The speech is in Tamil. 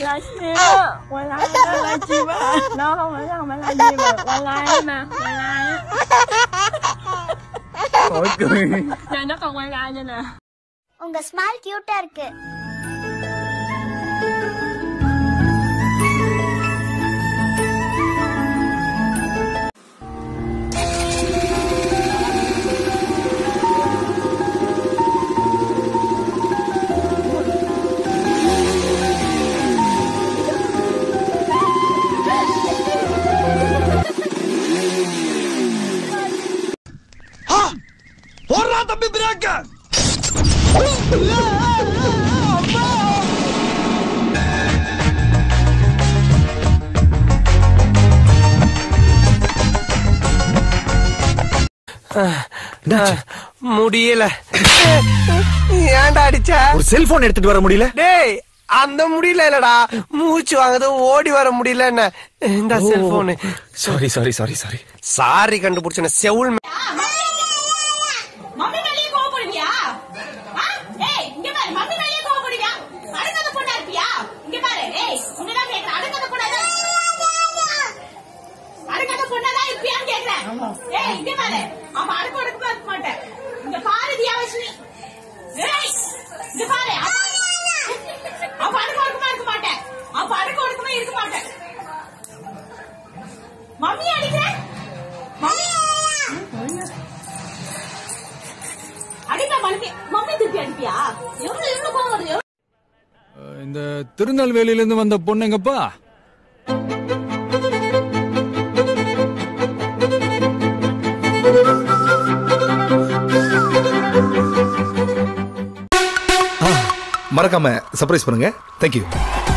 来吃了，我来了，来吃吧。然后我让我们来吃吧，我来嘛，我来。 Khỏi cười Này nó còn quay ra nữa nè. உங்க ஸ்மைல் கியூட்டா இருக்கு போடுறா தம்பி பிரேக்க முடியல ஏன்டா அடிச்ச ஒரு செல்போன் எடுத்துட்டு வர முடியல டேய் அந்த முடியல இல்லடா மூச்சு வாங்குது ஓடி வர முடியல என்ன இந்த cellphone sorry sorry sorry sorry sorry கண்டுபிடிச்சன செவுள் மே- மம்மி மேலேயே கோவப்படுவியா ஆ? ஏய் இங்க பாரு மம்மி மேலேயே கோவப்படுவியா அடுத்தது பொண்ணா இருப்பியா இங்க பாரு ஏய் உன்னதான் கேக்குறேன் அடுத்தது பொண்ணாதான் அடுத்தது பொண்ணாதான் இருப்பியான்னு கேக்குறேன் ஏய் இங்க பாரு அப்ப அடுப்பு அடுப்பு இருக்க மாட்டேன் இங்க பாரு தியாவசினி ஏய் இங்க பாரு அப்ப அப்ப அடுப்பு அடுக்குமா இருக்க மாட்டேன் அப்ப அடுப்பு அடுக்குமா இருக்க மாட்டேன் மம்மி அடிக்கிறேன் மம்மி அடிப்பா மம்மி மம்மி திருப்பி அடிப்பியா எவ்வளவு எவ்வளவு கோவம் வருது இந்த திருநெல்வேலியில இருந்து வந்த பொண்ணுங்கப்பா மறக்காம சர்ப்ரைஸ் பண்ணுங்க தேங்க்யூ